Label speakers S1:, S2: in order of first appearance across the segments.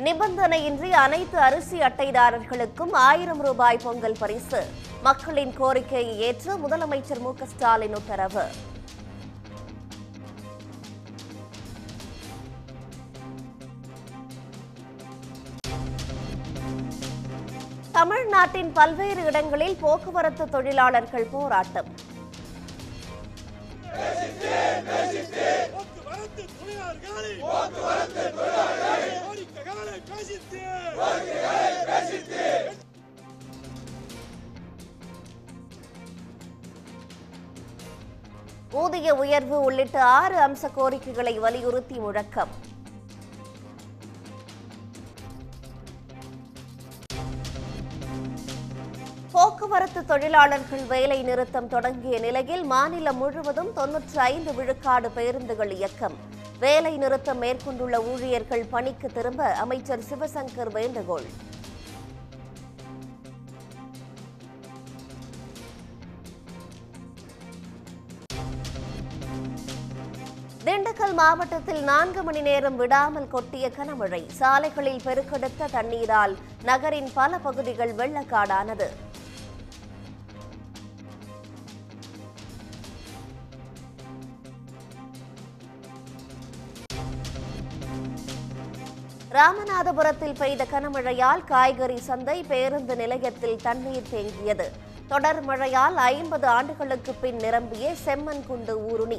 S1: நிபந்தனையின்றி அனைத்து அரிசி அட்டைதாரர்களுக்கும் ஆயிரம் ரூபாய் பொங்கல் பரிசு மக்களின் கோரிக்கையை ஏற்று முதலமைச்சர் மு க ஸ்டாலின் உத்தரவு தமிழ்நாட்டின் பல்வேறு இடங்களில் போக்குவரத்து தொழிலாளர்கள் போராட்டம்
S2: போக்குவரத்து தொழிலாளர்களை போக்குவரத்து தொழிலாளர்களை கோரிக்கைகளை பேசித்து கோரிக்கைகளை பேசித்து
S1: ஊதிய உயர்வு உள்ளிட்ட ஆறு அம்ச கோரிக்கைகளை வலியுறுத்தி முழக்கம் போக்குவரத்து தொழிலாளர்கள் வேலை நிறுத்தம் தொடங்கிய நிலையில் மாநிலம் முழுவதும் தொன்னூற்றி ஐந்து விழுக்காடு பேருந்துகள் இயக்கம் வேலை நிறுத்தம் மேற்கொண்டுள்ள ஊழியர்கள் பணிக்கு திரும்ப அமைச்சர் சிவசங்கர் வேண்டுகோள் திண்டுக்கல் மாவட்டத்தில் நான்கு மணி நேரம் விடாமல் கொட்டிய கனமழை சாலைகளில் பெருக்கெடுத்த தண்ணீரால் நகரின் பல பகுதிகள் வெள்ளக்காடானது ராமநாதபுரத்தில் பெய்த கனமழையால் காய்கறி சந்தை பேருந்து நிலையத்தில் தண்ணீர் தேங்கியது தொடர் மழையால் ஐம்பது ஆண்டுகளுக்கு பின் நிரம்பிய செம்மன் குண்டு ஊருணி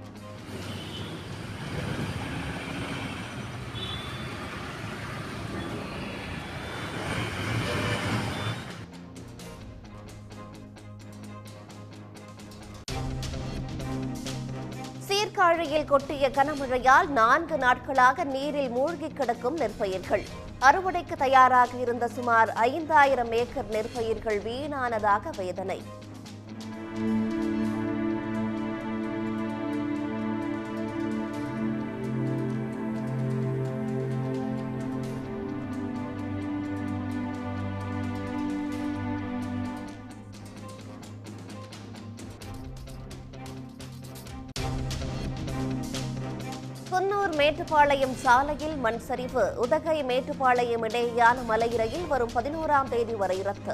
S1: சீர்காழியில் கொட்டிய கனமழையால் நான்கு நாட்களாக நீரில் மூழ்கி கிடக்கும் நெற்பயிர்கள் அறுவடைக்கு தயாராக இருந்த சுமார் ஐந்தாயிரம் ஏக்கர் நெற்பயிர்கள் வீணானதாக வேதனை குன்னூர் மேட்டுப்பாளையம் சாலையில் மண் சரிவு உதகை மேட்டுப்பாளையம் இடையேயான மலை ரயில் வரும் பதினோராம் தேதி வரை ரத்து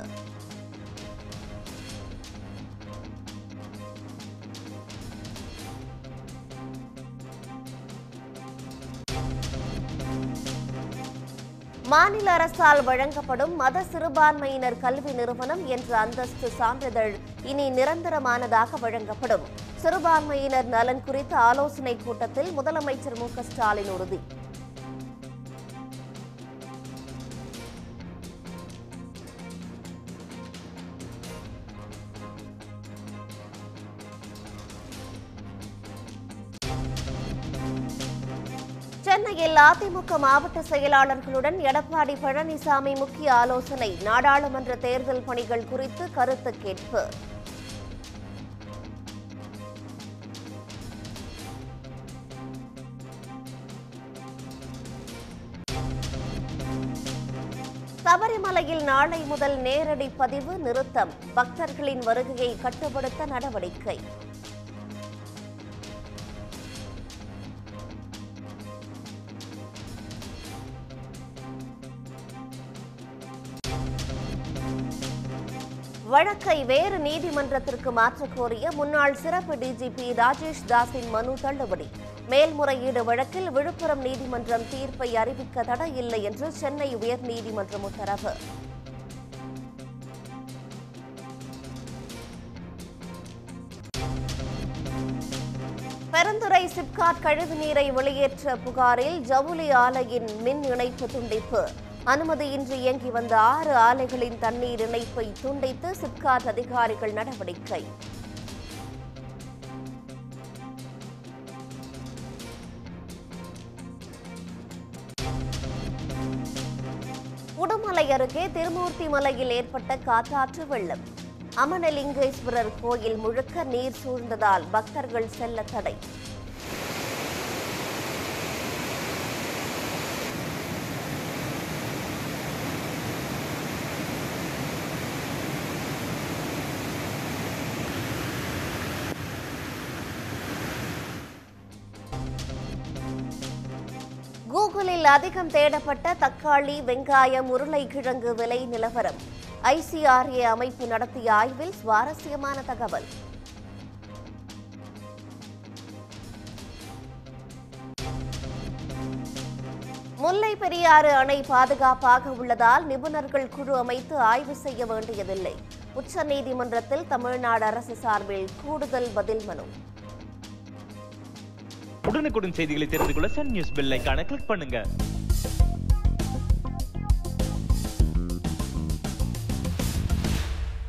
S1: மாநில அரசால் வழங்கப்படும் மத சிறுபான்மையினர் கல்வி நிறுவனம் என்ற அந்தஸ்து சான்றிதழ் இனி நிரந்தரமானதாக வழங்கப்படும் சிறுபான்மையினர் நலன் குறித்த ஆலோசனைக் கூட்டத்தில் முதலமைச்சர் மு க ஸ்டாலின் உறுதி சென்னையில் அதிமுக மாவட்ட செயலாளர்களுடன் எடப்பாடி பழனிசாமி முக்கிய ஆலோசனை நாடாளுமன்ற தேர்தல் பணிகள் குறித்து கருத்து கேட்பு சபரிமலையில் நாளை முதல் நேரடி பதிவு நிறுத்தம் பக்தர்களின் வருகையை கட்டுப்படுத்த நடவடிக்கை வழக்கை வேறு நீதிமன்றத்திற்கு மாற்றக் கோரிய முன்னாள் சிறப்பு டிஜிபி ராஜேஷ் தாஸின் மனு தள்ளுபடி மேல்முறையீடு வழக்கில் விழுப்புரம் நீதிமன்றம் தீர்ப்பை அறிவிக்க தடையில்லை என்று சென்னை உயர்நீதிமன்றம் உத்தரவு பெருந்துறை சிப்காட் கழிவுநீரை வெளியேற்ற புகாரில் ஜவுளி ஆலையின் மின் இணைப்பு துண்டிப்பு அனுமதியின்றி இயங்கி வந்த ஆறு ஆலைகளின் தண்ணீர் இணைப்பை துண்டித்து சிப்காட் அதிகாரிகள் நடவடிக்கை உடுமலை அருகே திருமூர்த்தி மலையில் ஏற்பட்ட காட்டாற்று வெள்ளம் அமனலிங்கேஸ்வரர் கோயில் முழுக்க நீர் சூழ்ந்ததால் பக்தர்கள் செல்ல தடை கூகுளில் அதிகம் தேடப்பட்ட தக்காளி வெங்காயம் உருளைக்கிழங்கு விலை நிலவரம் ஐசிஆர்ஏ அமைப்பு நடத்திய ஆய்வில் சுவாரஸ்யமான தகவல் முல்லை பெரியாறு அணை பாதுகாப்பாக உள்ளதால் நிபுணர்கள் குழு அமைத்து ஆய்வு செய்ய வேண்டியதில்லை உச்சநீதிமன்றத்தில் தமிழ்நாடு அரசு சார்பில் கூடுதல் பதில் மனு
S3: உடனுக்குடன் செய்திகளை தெரிந்து கொள்ள சன் நியூஸ் பெல் ஐகானை கிளிக் பண்ணுங்க